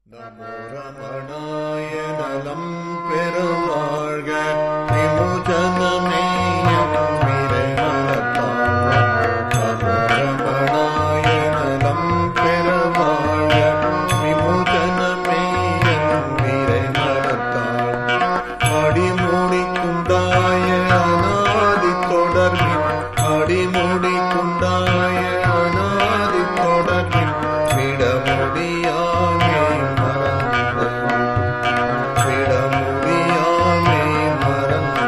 நமோ ரமணாய நலம் பெருவாழ்க விமுஜனமேயம் விரை நலத்தாழ்க நமோ ரமணாய நலம் பெருவாழ்க விமுஜனமேயம் விரை நலத்தாழ்க அடிமூடிக்குண்டாய அநாதி தொடர்பின் அடிமூடிக்குண்டாய அநாதி தொடர்பின் விடமுடியாமே மறந்து விடமுடியாமே மறந்து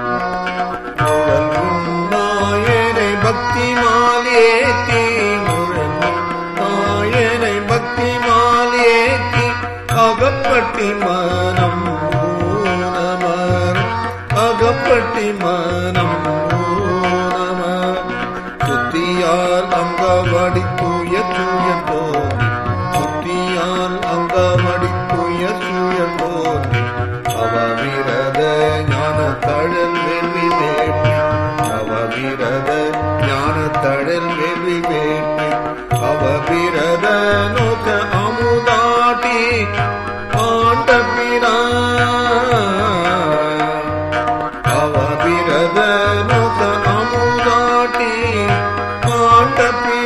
நாயனை பக்தி மாலேத்தி நாயனை பக்தி மாலேத்தி அகப்பட்டி மனம் ஊனமர் அகப்பட்டி மனம் ஊனமர் சுத்தியால் அங்கவடி தூய தூய போதி சுத்தியால் அங்கவடி தூய தூய போதி அவவிரத ஞான தழல் வெல்வி வேட்பி அவவிரத ஞான தழல் வெல்வி வேட்பி அவவிரத நோக்க அமுதாட்டி ஆண்ட அவவிரத நோக்க அமுதாட்டி ஆண்ட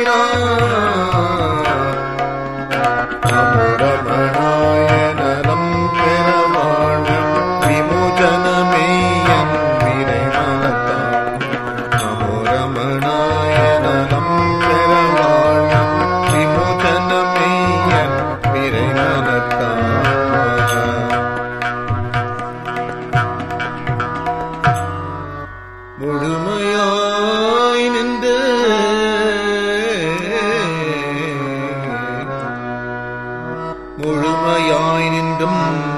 அமுரமணாய நலம் பெறவாழ விமுஜனமேயன் விரை மலத்தான் அமுரமணாய நலம் பெறவாழ விமுஜனமேயன் விரை மலத்தான் முழுமையாய் நின்று முழுமையாய் நின்றும்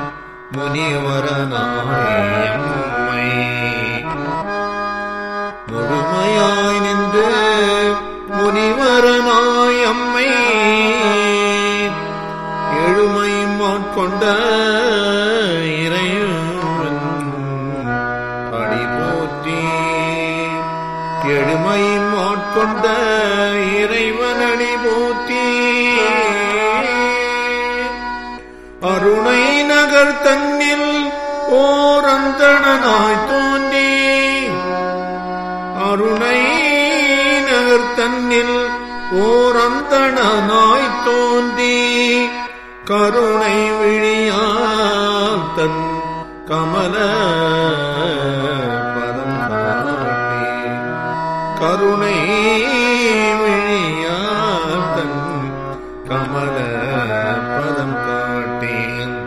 முனிவரனாயம்மை முழுமையாய் நின்று முனிவரனாயம்மை எழுமையும் ஆட்கொண்ட இறைவன் அடி போற்றி எழுமையும் ஆட்கொண்ட இறைவனடி போற்றி அருணை நகர் தன்னில் ஓர் அந்தணனாய் தோன்றி அருணை நகர் தன்னில் ஓர் அந்தணனாய் தோன்றி கருணை விழியால் தன் கமல பதம் காட்டி கருணை விழியால் தன் கமல பதம் காட்டி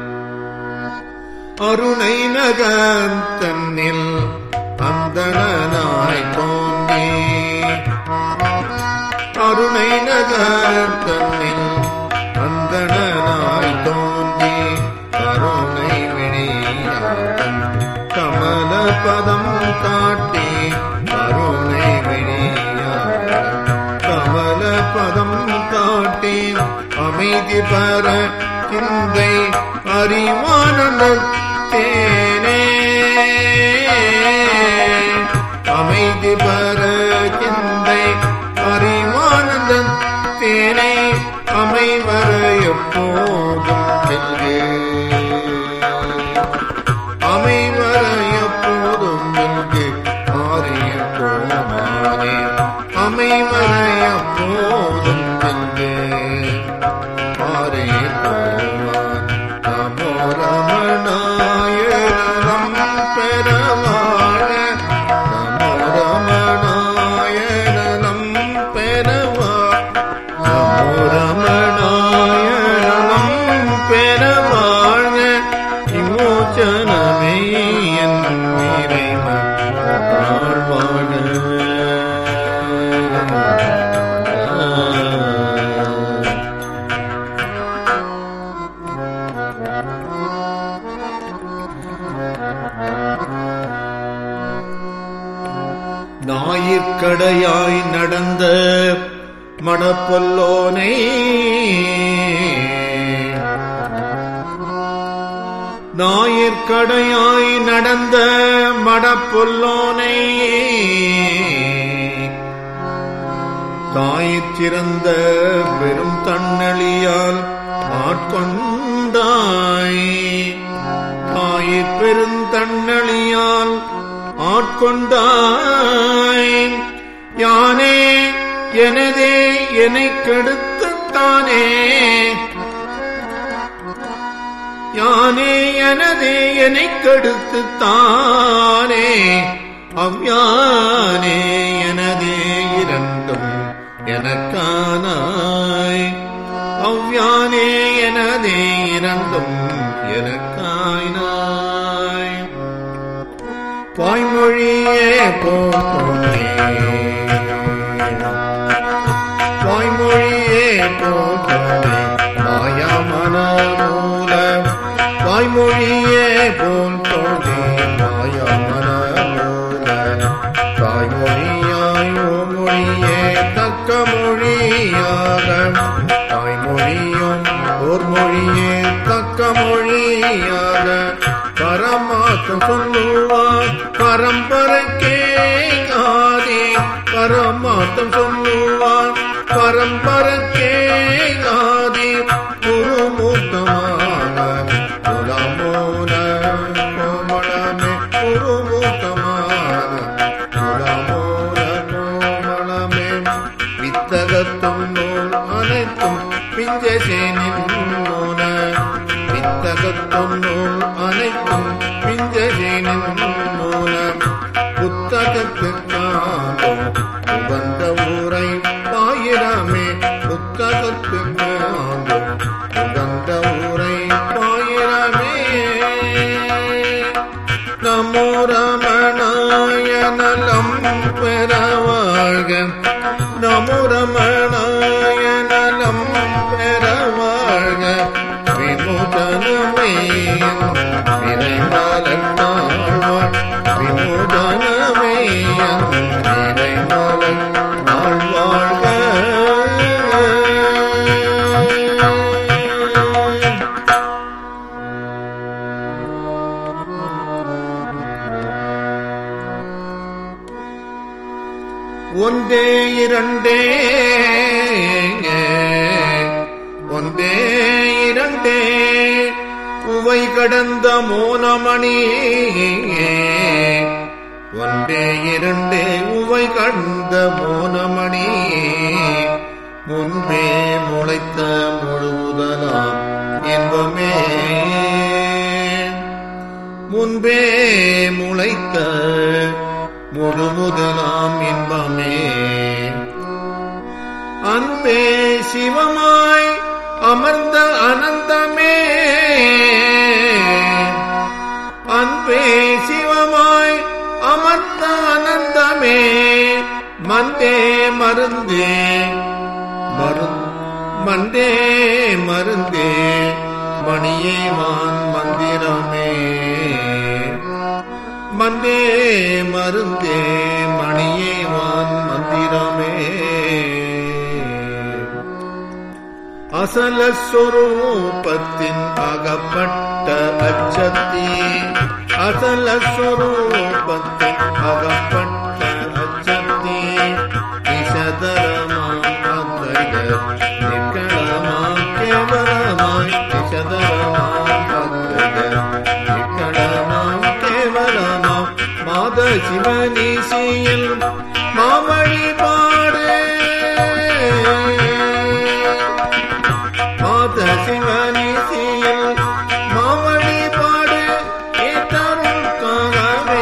அருணை நகர் தன்னில் அந்தனாய் தோன்றி அருணை நகர் தன்னில் அந்தனாய் தோன்றி கருணை விழியாதன் கமல பதம் காட்டி கருணை விழியாதன் கமல பதம் காட்டி அமைதி பெற சிந்தை அறிவானந்த தேனே அமைதி பெற சிந்தை அறிவானந்த தேனே அமைவர எப்போதும் செல்வே அமைவர எப்போதும் இங்கு ஆரிய கோமானே அமைவர எப்போதும் இங்கு ஆரிய கோமான் நமோ ரமணாய நலம் பெறவாழ நமோ ரமணாய நலம் பெறவா நமோ ரமணாய நலம் பெறவாழ விமோச்சனமே என் இறைவன் வாழ்வாழ ஞாயிற்கடையாய் நடந்த மணப்பொல்லோனை ஞாயிற்கடையாய் நடந்த மடப்பொல்லோனை தாயிற் சிறந்த பெரும் தன்னழியால் ஆட்கொண்ட ஆட்கொண்டாய் தாயை பெருந்தண்ணளியால் ஆட்கொண்டாய் யானே எனதே என்னைக் கெடுத்துத்தானே யானே எனதே என்னைக் கெடுத்துத்தானே அவ்யானே எனதே இரண்டும் எனக்கானாய் அவ்யானே எனதே இரண்டும் எனக்காய்னாய் வாய்மொழியே போனே வாய்மொழியே போனே மாயாமன மூல வாய்மொழியே போல் தோன்றி மாயாமன மூல தாய்மொழியாய் ஓமொழியே தக்க மொழியாக தாய்மொழியும் ஓர் மொழியே தக்க மொழியாக பரமாக்கம் சொல்லுவார் பரம்பரைக்கே ஆதி பரமாத்தம் சொல்லுவார் பரம்பரைக்கே ஆதி குருமூர்த்தமான குலமோன கோமளமே குருமூர்த்தமான குலமோன கோமளமே வித்தகத்தும் நூல் அனைத்தும் பிஞ்சசேனின் மூன வித்தகத்தும் நூல் அனைத்தும் பிஞ்சசேனின் மூல புத்தகத்துக்காகும் உகந்த ஊரை பாயிரமே புத்தகத்துக்காகும் உகந்த ஊரை பாயிரமே நமோ ரமணாய நலம் பெறவாழ்க நமோ ரமணாய நலம் பெறவாழ்க விமுதனமே விரைமலன்னாழ்வார் விமுதனமே விரைமலன் ஆழ்வாழ்க ஒன்றே இரண்டே ஒன்றே இரண்டே உவை கடந்த மோனமணி ஒன்றே இரண்டே உவை கடந்த மோனமணி முன்பே முளைத்த முழுதலாம் என்பமே முன்பே முளைத்த முழுமுதலாம் இன்பமே அன்பே சிவமாய் அமர்ந்த அனந்தமே அன்பே சிவமாய் அமர்ந்த அனந்தமே மந்தே மருந்தே மருந் மண்டே மருந்தே மணியே வான் மந்திரமே மந்தே மருந்தே மணியே வான் மந்திரமே அசல சொரூபத்தின் அகப்பட்ட அச்சத்தி அசல சொரூபத்தின் அகப்பட்ட அச்சத்தி நிஷதரமாம் அந்தய நிக்கணமாம் கேவலமாய் நிஷதரமாம் அந்தய நிக்கணமாம் கேவலமாம் மாத சிவனிசியில் மாமழி பாடு மாத சிவனிசியில் மாமழி பாடு ஏற்றருக்காகவே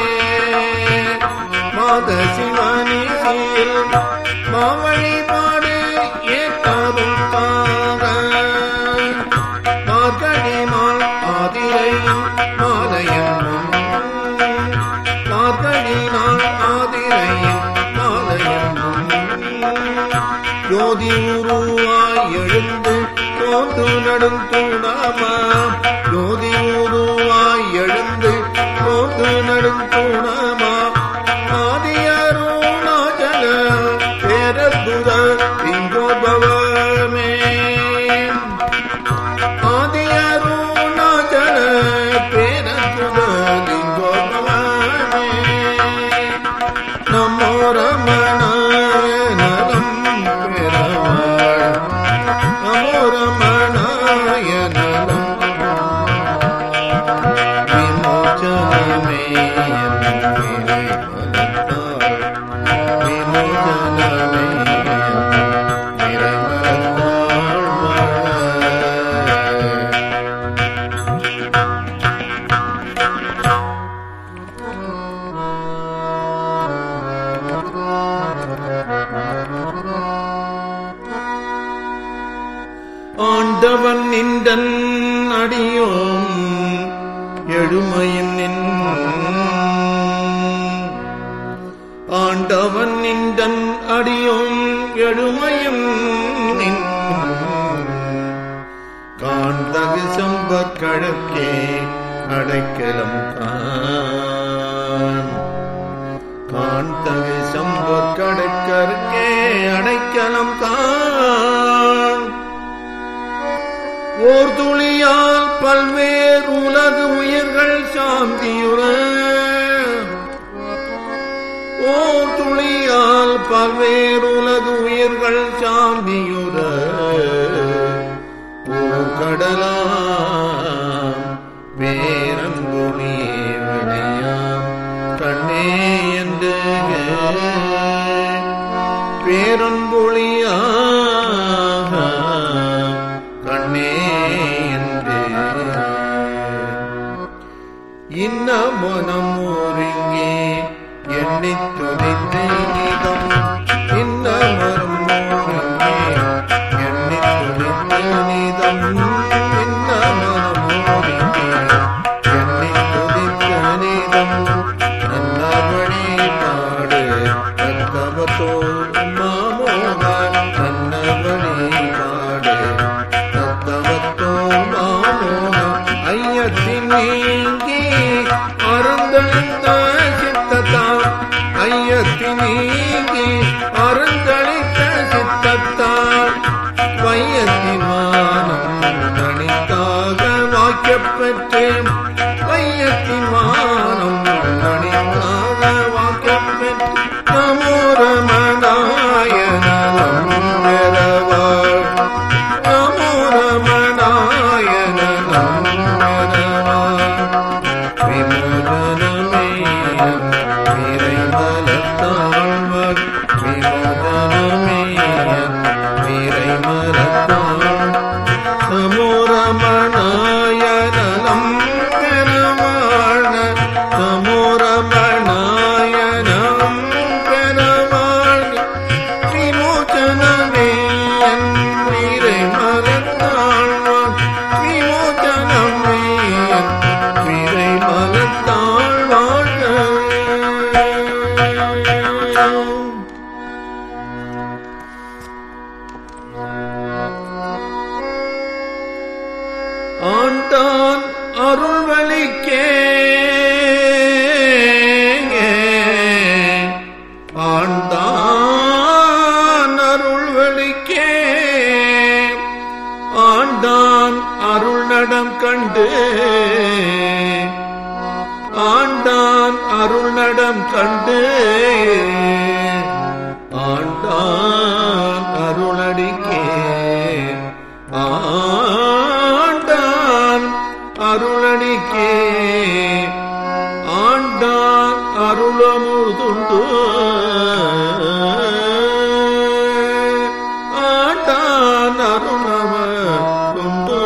மாத சிவனிசியில் மாமழி பாடு ஏற்றருக்காக மார்கழி மால் ஆதிரையும் மாலையன்னும் மார்கழி நாள் ஆதிரையும் மாலையன்னும் ஜோதி உருவாய் எழுந்து தோன்று நடும் தூணாமா ஜோதி உருவாய் எழுந்து தோன்று நடும் தூணாமா ஆதியருணாச்சல பேரதுர இங்கோபவமே ஆதியருணாச்சல பேரதுர இங்கோபவமே நமோ ரமணாய நலம் பெறவாள் நமோ ரமணாய நலம் நின்றன் அடியோம் எழுமையின் நின் ஆண்டவன் நின்றன் அடியோம் எழுமையும் நின் காண்தகு சம்பற் கழக்கே அடைக்கலம் காண் காண்தகு சம்பற் கடற்கருக்கே அடைக்கலம் காண் ஓர் துளியால் பல்வேறு உலகு உயிர்கள் சாந்தியுற ஓர் துளியால் பல்வேறு உலகு உயிர்கள் சாந்தியுற கடலாம் வேரங்குழியே விளையாம் கண்ணே என்று பேரன்பொழியாக கண்ணே என்று இன்ன மனம் ஒருங்கே எண்ணித் துதித்து நிதம் இன்ன மனம் ஒருங்கே எண்ணித் துதித்து நிதம் இன்ன மனம் ஒருங்கே எண்ணித் துதித்து நிதம் நல்லபடி பாடு தத்தவத்தோ மாமோக நல்லபடி பாடு தத்தவத்தோ மாமோக ஐயத்தின் நீங்கி அருந்தளித்த சித்தத்தால் ஐயத்தின் நீங்கி அருந்தளித்த சித்தத்தால் வையத்தின் வானம் நனித்தாக வாக்கப்பெற்றேன் வையத்தின் வானம் நனித்தாக வாக்கப்பெற்று நமோரமனாய நலம் பெறவாள் நமோரமனாய நலம் பெறவாள் விமோதனமே விரைமலத்தாழ்வர் விமோதனமே விரைமலத்தாழ் சமோரமணாய நலம் பெறவாழ சமோரமணாய நலம் பெறவாழ விமோச்சனமே என் விரைமலத்தாழ்வான் விமோச்சனமே என் விரைமலத்தாழ் வாழ்க ஆண்டான் அருள்வழிக்கே ஆண்டான் அருள்வழிக்கே ஆண்டான் அருள் நடம் கண்டு ஆண்டான் அருள் நடம் கண்டு ஆண்டான் அருளடிக்கே ஆண்டான் அருளடிக்கே ஆண்டான் அருளமுதுண்டு ஆண்டான் அருளமுதுண்டு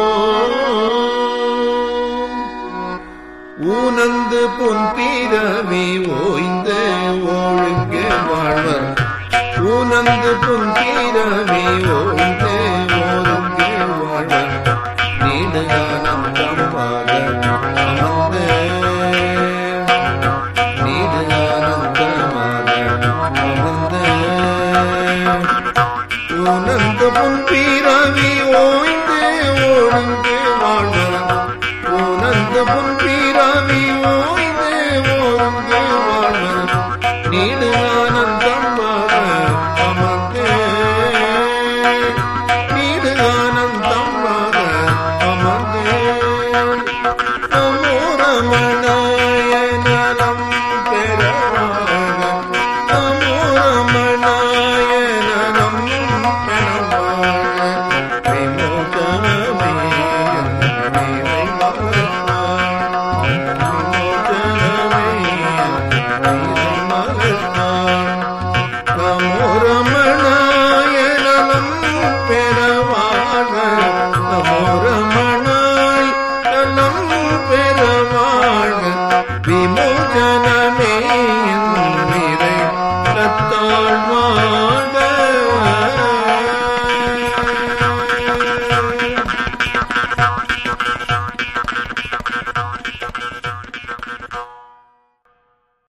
ஊனந்து புன்பிரவி ஓய்ந்து ஒழுங்கு வாழ்வர் ஊனந்து புன்பிரவி ஓய்ந்து ஒழுங்கு வாழ்வர் நீடு ஆனந்தமாக அமர்ந்து நீடு ஆனந்தமாக அமர்ந்து உனந்து புன்பிரவி ஓய்ந்து ஒழுங்கு வாழ்வர் உனந்து புன்பி